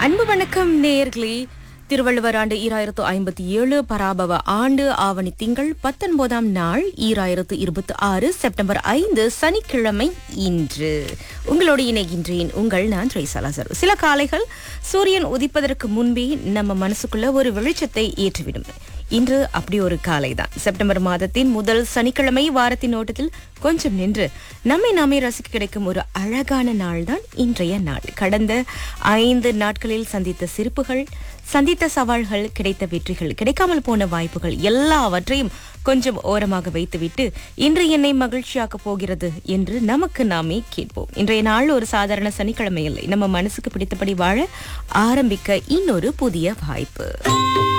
அன்பு வணக்கம் நேயர்களே திருவள்ளுவர் ஆண்டு ஈராயிரத்து ஐம்பத்தி ஏழு பராபவ ஆண்டு ஆவணி திங்கள் பத்தொன்பதாம் நாள் ஈராயிரத்து இருபத்தி ஆறு செப்டம்பர் ஐந்து சனிக்கிழமை இன்று உங்களோடு இணைகின்றேன் உங்கள் நான் ட்ரைசலாசர் சில காலைகள் சூரியன் உதிப்பதற்கு முன்பே நம்ம மனசுக்குள்ள ஒரு வெளிச்சத்தை ஏற்றிவிடும் இன்று அப்படி ஒரு காலை தான் செப்டம்பர் மாதத்தின் முதல் சனிக்கிழமை வாரத்தின் ஓட்டத்தில் கொஞ்சம் நின்று நம்மை நாமே ரசிக்க கிடைக்கும் ஒரு அழகான நாள் தான் இன்றைய நாள் கடந்த ஐந்து நாட்களில் சந்தித்த சிரிப்புகள் சந்தித்த சவால்கள் கிடைத்த வெற்றிகள் கிடைக்காமல் போன வாய்ப்புகள் எல்லாவற்றையும் கொஞ்சம் ஓரமாக வைத்துவிட்டு இன்று என்னை மகிழ்ச்சியாக்க போகிறது என்று நமக்கு நாமே கேட்போம் இன்றைய நாள் ஒரு சாதாரண சனிக்கிழமை இல்லை நம்ம மனசுக்கு பிடித்தபடி வாழ ஆரம்பிக்க இன்னொரு புதிய வாய்ப்பு